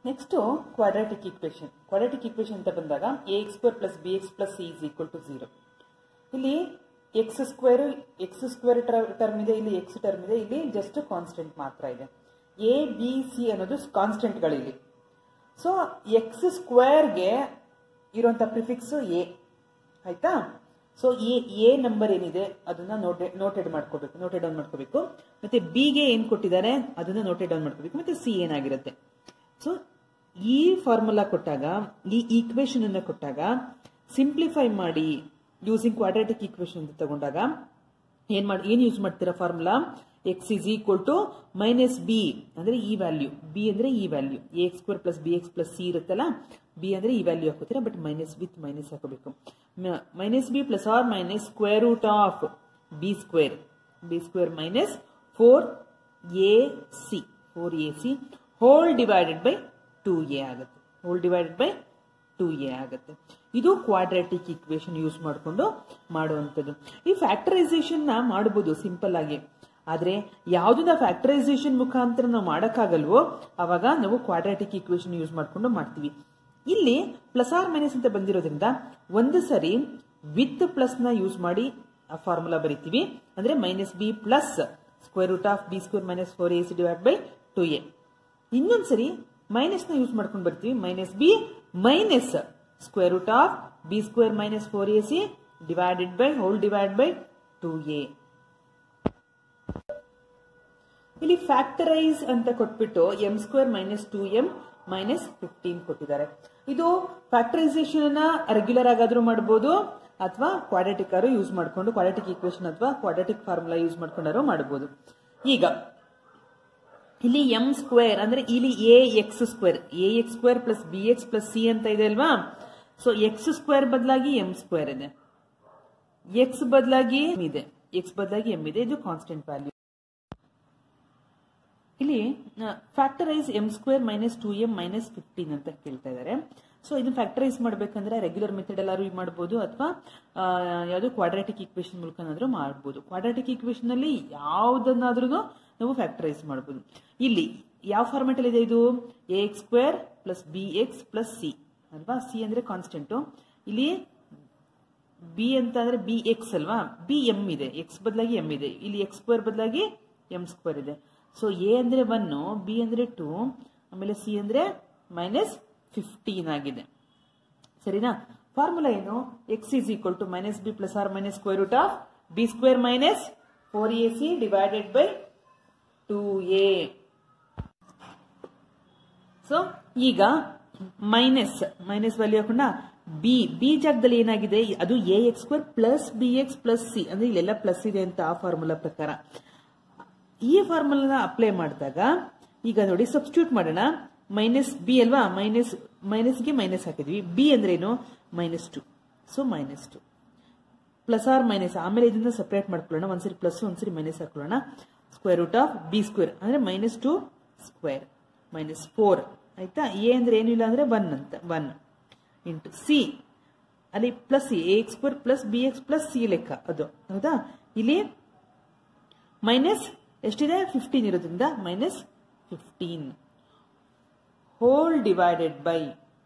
next quadratic equation quadratic equation ಅಂತ ಬಂದಾಗ A X square plus B X plus C is equal to zero ಇಲ್ಲಿ X square X square term ಇದೆ ಇಲ್ಲಿ X term ಇದೆ ಇಲ್ಲಿ just constant ಮಾತ್ರ ಇದೆ ಎ ಬಿ ಸಿ ಅನ್ನೋದು ಕಾನ್ಸ್ಟೆಂಟ್ಗಳಿಲ್ಲಿ ಸೊ ಎಕ್ಸ್ ಸ್ಕ್ವೇರ್ಗೆ ಇರುವಂತ ಪ್ರಿಫಿಕ್ಸ್ ಎ ಆಯ್ತಾ ಸೊ ಎ ಎ ನಂಬರ್ ಏನಿದೆ ಅದನ್ನ ನೋಟೆಡ್ ನೋಟೆಡ್ ಮಾಡ್ಕೋಬೇಕು ನೋಟೆಡ್ ಡೌನ್ ಮಾಡ್ಕೋಬೇಕು ಮತ್ತೆ ಬಿಗೆ ಏನ್ ಕೊಟ್ಟಿದ್ದಾರೆ ಅದನ್ನ ನೋಟೆಡ್ ಡೌನ್ ಮಾಡ್ಕೋಬೇಕು ಮತ್ತೆ ಸಿ ಏನಾಗಿರುತ್ತೆ ಸೊ ಈ ಫಾರ್ಮುಲಾ ಕೊಟ್ಟಾಗ ಈ ಈಕ್ವೇಶನ್ ಅನ್ನ ಕೊಟ್ಟಾಗ ಸಿಂಪ್ಲಿಫೈ ಮಾಡಿ ಯೂಸಿಂಗ್ ಕ್ವಾಡ್ರಾಟಿಕ್ ಈಕ್ವೇಶನ್ ಅಂತ ತಗೊಂಡಾಗ ಏನ್ ಮಾಡಿ ಏನ್ ಯೂಸ್ ಮಾಡ್ತೀರಾ formula X is equal to minus B ಅಂದ್ರೆ ಈ ವ್ಯಾಲ್ಯೂ ಬಿ ಅಂದ್ರೆ ಈ value A X square plus B X plus C ಇರುತ್ತಲ್ಲ ಬಿ ಅಂದ್ರೆ ಈ ವ್ಯಾಲ್ಯೂ ಹಾಕೋತೀರಾ ಬಟ್ ಮೈನಸ್ ವಿತ್ ಮೈನಸ್ ಹಾಕೋಬೇಕು minus B plus or minus square root of B square B square minus four A C four A C whole divided by two A ಆಗುತ್ತೆ whole divided by two A ಆಗುತ್ತೆ ಇದು quadratic equation use ಮಾಡಿಕೊಂಡು ಮಾಡುವಂಥದ್ದು ಈ factorisation ನ ಮಾಡಬಹುದು simple ಆಗಿ ಆದ್ರೆ ಯಾವ್ದನ್ನ ಫ್ಯಾಕ್ಟರೈಸೇಷನ್ ಮುಖಾಂತರ ನಾವು ಮಾಡಕ್ಕಾಗಲ್ವೋ ಅವಾಗ ನಾವು ಕ್ವಾಡ್ರಾಟಿಕ್ ಈಕ್ವೇಶನ್ ಯೂಸ್ ಮಾಡ್ಕೊಂಡು ಮಾಡ್ತೀವಿ ಇಲ್ಲಿ ಪ್ಲಸ್ ಆರ್ ಮೈನಸ್ ಅಂತ ಬಂದಿರೋದ್ರಿಂದ ಒಂದು ಸರಿ ವಿತ್ ಪ್ಲಸ್ ನ ಯೂಸ್ ಮಾಡಿ ಆ ಫಾರ್ಮುಲಾ ಬರಿತೀವಿ ಅಂದ್ರೆ minus B plus square root of B square minus four A C divide by two A ಇನ್ನೊಂದ್ಸರಿ ಮೈನಸ್ ನ ಯೂಸ್ ಮಾಡ್ಕೊಂಡು ಬರ್ತೀವಿ minus B minus square root of B square minus four A C divided by whole divide by two A ಇಲ್ಲಿ factorise ಅಂತ ಕೊಟ್ಬಿಟ್ಟು M square minus two M minus fifteen ಕೊಟ್ಟಿದ್ದಾರೆ ಇದು factorisation regular ಆಗಾದ್ರೂ ಮಾಡಬಹುದು ಅಥವಾ ಕ್ವಾಡ್ರಾಟಿಕ್ ಆರು ಯೂಸ್ ಮಾಡ್ಕೊಂಡು quadratic equation ಅಥವಾ ಕ್ವಾಡ್ರಾಟಿಕ್ ಫಾರ್ಮುಲಾ ಯೂಸ್ ಮಾಡ್ಕೊಂಡಾರು ಮಾಡಬಹುದು ಈಗ ಇಲ್ಲಿ ಎಂ ಸ್ಕ್ವೇರ್ ಅಂದ್ರೆ ಇಲ್ಲಿ A X square A X square plus B X plus C ಅಂತ ಇದೆ ಅಲ್ವಾ ಸೊ ಎಕ್ಸ್ ಸ್ಕ್ವೇರ್ ಬದಲಾಗಿ ಎಂ ಸ್ಕ್ವೇರ್ ಇದೆ ಎಕ್ಸ್ ಬದಲಾಗಿ ಇದೆ ಎಕ್ಸ್ ಬದಲಾಗಿ ಎಂ ಇದೆ ಇದು ಕಾನ್ಸ್ಟೆಂಟ್ ವ್ಯಾಲ್ಯೂ ಇಲ್ಲಿ factorise M square minus two M minus fifteen ಅಂತ ಕೇಳ್ತಾ ಇದ್ದಾರೆ ಸೊ ಇದು ಫ್ಯಾಕ್ಟರೈಸ್ ಮಾಡಬೇಕಂದ್ರೆ ರೆಗ್ಯುಲರ್ ಮೆಥಡ್ ಎಲ್ಲಾರು ಮಾಡಬಹುದು ಅಥವಾ ಯಾವುದು ಕ್ವಾಡ್ರಾಟಿಕ್ ಈಕ್ವೇಶನ್ ಮೂಲಕನಾದ್ರೂ ಮಾಡಬಹುದು ಕ್ವಾಡ್ರಾಟಿಕ್ ಈಕ್ವೇಶನ್ ಅಲ್ಲಿ ಯಾವ್ದನ್ನಾದ್ರೂ ನಾವು ಫ್ಯಾಕ್ಟರೈಸ್ ಮಾಡಬಹುದು ಇಲ್ಲಿ ಯಾವ ಫಾರ್ಮೆಟ್ ಅಲ್ಲಿ ಇದೆ ಇದು a X square plus B X plus c ಅಲ್ವಾ ಸಿ ಅಂದ್ರೆ ಕಾನ್ಸ್ಟೆಂಟ್ ಇಲ್ಲಿ ಬಿ ಅಂತ ಅಂದ್ರೆ ಬಿ ಎಕ್ಸ್ ಅಲ್ವಾ ಬಿ ಎಂ ಇದೆ ಎಕ್ಸ್ ಬದಲಾಗಿ ಎಂ ಇದೆ ಇಲ್ಲಿ ಎಕ್ಸ್ ಸ್ಕ್ವೇರ್ ಬದಲಾಗಿ ಎಂ ಸ್ಕ್ವೇರ್ ಇದೆ ಸೊ ಎ ಅಂದ್ರೆ ಒನ್ ಬಿ ಅಂದ್ರೆ ಟೂ ಆಮೇಲೆ ಸಿ ಅಂದ್ರೆ ಮೈನಸ್ ಫಿಫ್ಟೀನ್ ಆಗಿದೆ ಸರಿನಾ ಫಾರ್ಮುಲಾ ಏನು x is equal to minus B plus or minus square root of B square minus four A C divided by two a so ಈಗ minus minus value ಹಾಕೊಂಡ b b ಜಾಗದಲ್ಲಿ ಏನಾಗಿದೆ ಅದು a X square plus B X plus c ಅಂದ್ರೆ ಇಲ್ಲೆಲ್ಲ plus ಇದೆ ಅಂತ ಆ ಫಾರ್ಮುಲಾ ಪ್ರಕಾರ ಈ ಫಾರ್ಮುಲಾ ಅಪ್ಲೈ ಮಾಡಿದಾಗ ಈಗ ನೋಡಿ ಸಬ್ಸ್ಟಿಟ್ಯೂಟ್ ಮಾಡೋಣ ಮೈನಸ್ ಬಿ ಅಲ್ವಾ ಮೈನಸ್ ಮೈನಸ್ಗೆ ಮೈನಸ್ ಹಾಕಿದ್ವಿ ಬಿ ಅಂದ್ರೆ ಏನು minus two so minus two plus or minus ಆಮೇಲೆ ಇದನ್ನ ಸಪರೇಟ್ ಮಾಡ್ಕೊಳ್ಳೋಣ ಒಂದ್ಸರಿ ಪ್ಲಸ್ ಒಂದ್ಸರಿ ಮೈನಸ್ ಹಾಕೊಳ್ಳೋಣ square root of B square ಅಂದ್ರೆ minus two square minus four ಆಯ್ತಾ ಎ ಅಂದ್ರೆ ಏನಿಲ್ಲ ಅಂದ್ರೆ ಒನ್ ಅಂತ ಒನ್ ಇಂಟು ಸಿ ಅಲ್ಲಿ plus a X square plus B X plus c ಲೆಕ್ಕ ಅದು ಹೌದಾ ಇಲ್ಲಿ ಮೈನಸ್ ಎಷ್ಟಿದೆ ಫಿಫ್ಟೀನ್ ಇರೋದ್ರಿಂದ minus fifteen whole divided by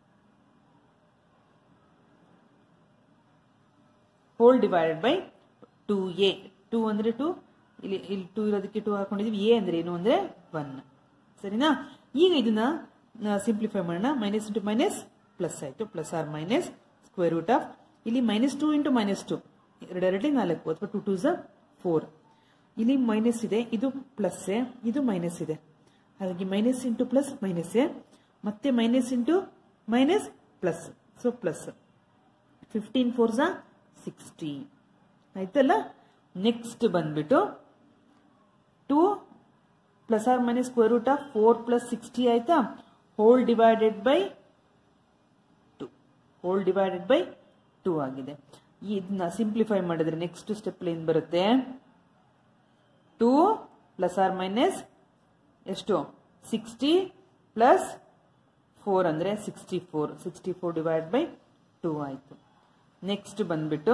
whole divided by two a two ಅಂದ್ರೆ ಟೂ ಇಲ್ಲಿ ಇಲ್ಲಿ ಟೂ ಇರೋದಕ್ಕೆ ಟೂ ಹಾಕೊಂಡಿದೀವಿ ಎ ಅಂದ್ರೆ ಏನು ಅಂದ್ರೆ ಒನ್ ಸರಿನಾ ಈಗ ಇದನ್ನ ಸಿಂಪ್ಲಿಫೈ ಮಾಡೋಣ ಮೈನಸ್ ಇಂಟು ಮೈನಸ್ ಪ್ಲಸ್ ಆಯ್ತು plus or minus square root of ಇಲ್ಲಿ minus two into minus two ಎರಡೆರಡು ನಾಲ್ಕು ಅಥವಾ ಟು ಟೂ ಝ ಫೋರ್ ಇಲ್ಲಿ ಮೈನಸ್ ಇದೆ ಇದು ಪ್ಲಸ್ ಇದು ಮೈನಸ್ ಇದೆ ಹಾಗಾಗಿ ಮೈನಸ್ ಇಂಟು ಪ್ಲಸ್ ಮೈನಸ್ ಮತ್ತೆ minus into minus plus so plus fifteen four ಝ ಸಿಕ್ಸ್ಟಿ ಆಯ್ತಲ್ಲ ನೆಕ್ಸ್ಟ್ ಬಂದ್ಬಿಟ್ಟು two plus or minus square root of four plus sixty ಆಯ್ತಾ whole divided by to hole divided by two ಆಗಿದೆ ಇದನ್ನ simplify ಮಾಡಿದ್ರೆ next step ಏನ್ ಬರುತ್ತೆ two plus or minus ಎಷ್ಟು ಸಿಕ್ಸ್ಟಿ ಪ್ಲಸ್ ಫೋರ್ ಅಂದ್ರೆ sixty four sixty four divide by two ಆಯ್ತು next ಬಂದ್ಬಿಟ್ಟು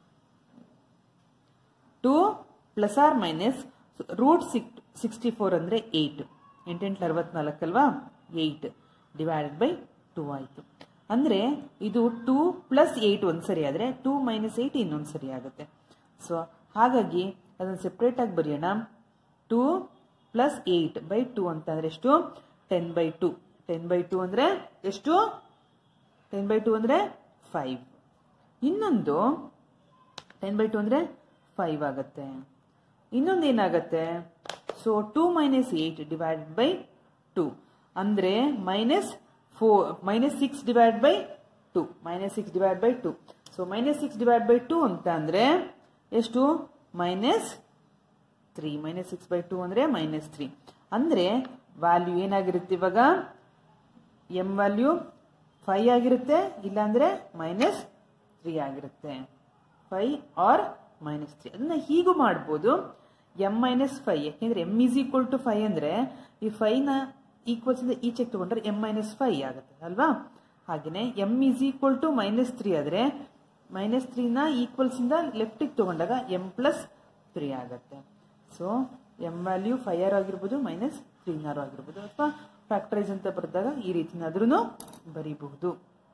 two plus or minus root ಸಿಕ್ ಸಿಕ್ಸ್ಟಿ ಫೋರ್ ಅಂದ್ರೆ ಏಟ್ ಎಂಟೆಂಟ್ಲ ಅರವತ್ನಾಲ್ಕಲ್ವಾ ಏಟ್ ಡಿವೈಡೆಡ್ ಬೈ ಟೂ ಆಯಿತು ಅಂದರೆ ಇದು ಟೂ ಪ್ಲಸ್ ಏಯ್ಟ್ ಒಂದು ಸರಿ ಆದರೆ ಟೂ ಮೈನಸ್ ಏಯ್ಟ್ ಇನ್ನೊಂದು ಸರಿ ಆಗುತ್ತೆ ಸೊ ಹಾಗಾಗಿ ಅದನ್ನು ಸೆಪ್ರೇಟಾಗಿ ಬರೆಯೋಣ two plus eight by two ಅಂತ ಅಂದರೆ ಎಷ್ಟು ten by two ten by two ಅಂದರೆ ಎಷ್ಟು ಟೆನ್ ಬೈ ಟು ಅಂದರೆ ಫೈವ್ ಇನ್ನೊಂದು ಟೆನ್ ಬೈ ಟು ಅಂದರೆ ಫೈವ್ ಆಗುತ್ತೆ ಇನ್ನೊಂದು ಏನಾಗುತ್ತೆ so two minus eight divided by two ಅಂದರೆ minus four minus six divide by two minus six divide by two so minus six divide by two ಅಂತ ಅಂದರೆ ಎಷ್ಟು minus three minus six by two ಅಂದರೆ minus three ಅಂದರೆ value ಏನಾಗಿರುತ್ತೆ ಇವಾಗ m value five ಆಗಿರುತ್ತೆ ಇಲ್ಲಾಂದರೆ ಮೈನಸ್ ತ್ರೀ ಆಗಿರುತ್ತೆ ಫೈ ಆರ್ ಮೈನಸ್ ತ್ರೀ ಅದನ್ನ ಹೀಗೂ ಮಾಡ್ಬೋದು ಎಮ್ ಮೈನಸ್ ಫೈ ಯಾಕೆಂದ್ರೆ m is equal to five ಅಂದರೆ ಈ ಫೈನ ಈಕ್ವಲ್ಸ್ ಇಂದ ಈಚೆಗೆ ತಗೊಂಡ್ರೆ ಎಮ್ ಮೈನಸ್ ಫೈ ಆಗುತ್ತೆ ಅಲ್ವಾ ಹಾಗೆಯೇ m is equal to minus three ಆದರೆ ಮೈನಸ್ ತ್ರೀನ ಈಕ್ವಲ್ಸ್ ಇಂದ ಲೆಫ್ಟಿಗೆ ತಗೊಂಡಾಗ ಎಮ್ ಪ್ಲಸ್ ತ್ರೀ ಆಗುತ್ತೆ so m value five or ಆಗಿರ್ಬೋದು ಮೈನಸ್ ತ್ರೀನಾರು ಆಗಿರ್ಬೋದು ಅಥವಾ ಫ್ಯಾಕ್ಟರೈಸ್ ಅಂತ ಬರೆದಾಗ ಈ ರೀತಿನಾದ್ರೂ ಬರೀಬಹುದು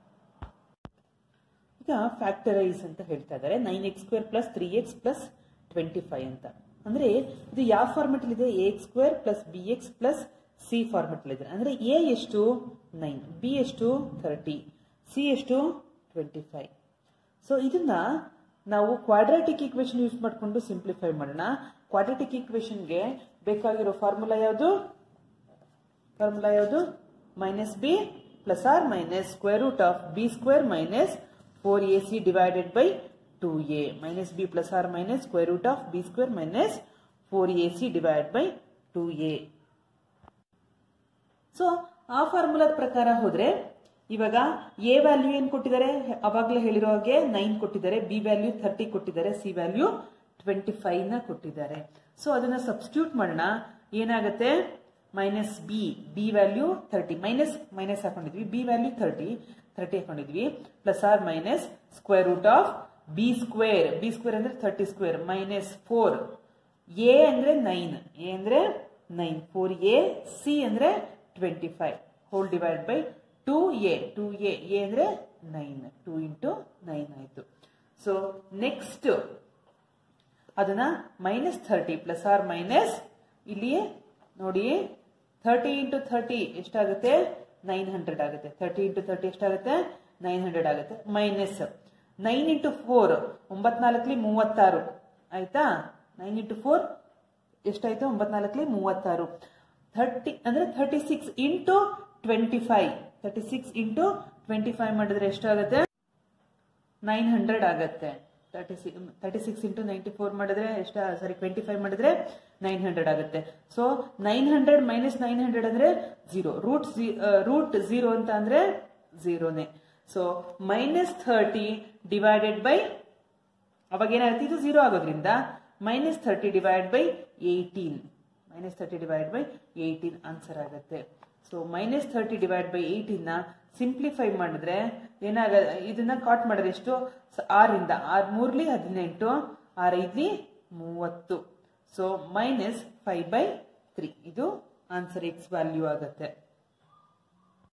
ಈಗ ಫ್ಯಾಕ್ಟರೈಸ್ ಅಂತ ಹೇಳ್ತಾ ಇದ್ದಾರೆ nine x square plus three x plus twenty five ಅಂತ ಅಂದ್ರೆ ಇದು ಯಾವ ಫಾರ್ಮೆಟ್ ಇದೆ a X square plus B X plus c format ಇದೆ ಅಂದ್ರೆ ಎ ಎಷ್ಟು ನೈನ್ ಬಿ ಎಷ್ಟು ಥರ್ಟಿ ಸಿ ಎಷ್ಟು ಟ್ವೆಂಟಿ ಫೈವ್ ಸೊ ಇದನ್ನ ನಾವು ಕ್ವಾಡ್ರಾಟಿಕ್ ಈಕ್ವೇಶನ್ ಯೂಸ್ ಮಾಡಿಕೊಂಡು ಸಿಂಪ್ಲಿಫೈ ಮಾಡೋಣ ಕ್ವಾಡ್ರಾಟಿಕ್ ಈಕ್ವೇಶನ್ಗೆ ಬೇಕಾಗಿರೋ ಫಾರ್ಮುಲಾ ಯಾವುದು ಫಾರ್ಮುಲಾ ಯಾವುದು minus B plus or minus square root of B square minus four A C divided by two a minus B plus or minus square root of B square minus four A C divide by two a so ಆ ಫಾರ್ಮುಲಾದ ಪ್ರಕಾರ ಹೋದ್ರೆ ಇವಾಗ A value ಏನ್ ಕೊಟ್ಟಿದ್ದಾರೆ ಅವಾಗಲೇ ಹೇಳಿರೋ ಹಾಗೆ ನೈನ್ ಕೊಟ್ಟಿದ್ದಾರೆ ಬಿ ವ್ಯಾಲ್ಯೂ ಥರ್ಟಿ ಕೊಟ್ಟಿದ್ದಾರೆ ಸಿ ವ್ಯಾಲ್ಯೂ ಟ್ವೆಂಟಿ ಫೈವ್ ನ ಕೊಟ್ಟಿದ್ದಾರೆ ಸೊ ಅದನ್ನ ಸಬ್ಸ್ಟಿಟ್ಯೂಟ್ ಮಾಡೋಣ ಏನಾಗುತ್ತೆ minus b b value thirty minus minus ಹಾಕೊಂಡಿದ್ವಿ ಬಿ ವ್ಯಾಲ್ಯೂ ಥರ್ಟಿ ಥರ್ಟಿ ಹಾಕೊಂಡಿದ್ವಿ plus or minus square root of B square B square ಅಂದ್ರೆ thirty square minus four a ಅಂದ್ರೆ nine a ಅಂದ್ರೆ ನೈನ್ ಫೋರ್ ಎ ಸಿ ಅಂದ್ರೆ twenty five whole divide by two a two a a ಅಂದ್ರೆ nine two into nine ಆಯ್ತು so next ಅದನ್ನ minus thirty plus or minus ಇಲ್ಲಿ ನೋಡಿ thirty into thirty ಎಷ್ಟಾಗುತ್ತೆ nine hundred ಆಗುತ್ತೆ thirty into thirty ಎಷ್ಟಾಗುತ್ತೆ nine hundred ಆಗುತ್ತೆ minus nine into four ಒಂಬತ್ನಾಲ್ಕಲಿ ಮೂವತ್ತಾರು ಆಯ್ತಾ ನೈನ್ ಇಂಟು ಫೋರ್ ಎಷ್ಟಾಯ್ತು ಒಂಬತ್ನಾಲ್ಕಲಿ ಮೂವತ್ತಾರು ಥರ್ಟಿ ಅಂದ್ರೆ thirty six into twenty five thirty six into twenty five ಮಾಡಿದ್ರೆ ಎಷ್ಟಾಗುತ್ತೆ ನೈನ್ ಹಂಡ್ರೆಡ್ ಆಗತ್ತೆ thirty six thirty six into ninety four ಮಾಡಿದ್ರೆ ಎಷ್ಟ ಸಾರಿ ಟ್ವೆಂಟಿ ಫೈವ್ ಮಾಡಿದ್ರೆ ನೈನ್ ಹಂಡ್ರೆಡ್ ಆಗುತ್ತೆ so nine hundred minus nine hundred ಅಂದ್ರೆ zero root root zero ಅಂತ ಅಂದ್ರೆ ಝೀರೋನೇ so minus thirty divided by ಅವಾಗ ಏನಾಗುತ್ತೆ ಇದು ಝೀರೋ ಆಗೋದ್ರಿಂದ minus thirty divide by eighteen minus thirty divide by eighteen answer ಆಗುತ್ತೆ so minus thirty divide by eighteen simplify ಮಾಡಿದ್ರೆ ಏನಾಗ ಇದನ್ನ ಕಾಟ್ ಮಾಡಿದ್ರೆ ಎಷ್ಟು ಆರಿಂದ ಆರ್ ಮೂರ್ಲಿ ಹದಿನೆಂಟು ಆರ್ ಐದ್ಲಿ ಮೂವತ್ತು so minus five by three ಇದು ಆನ್ಸರ್ ಎಕ್ಸ್ ವ್ಯಾಲ್ಯೂ ಆಗುತ್ತೆ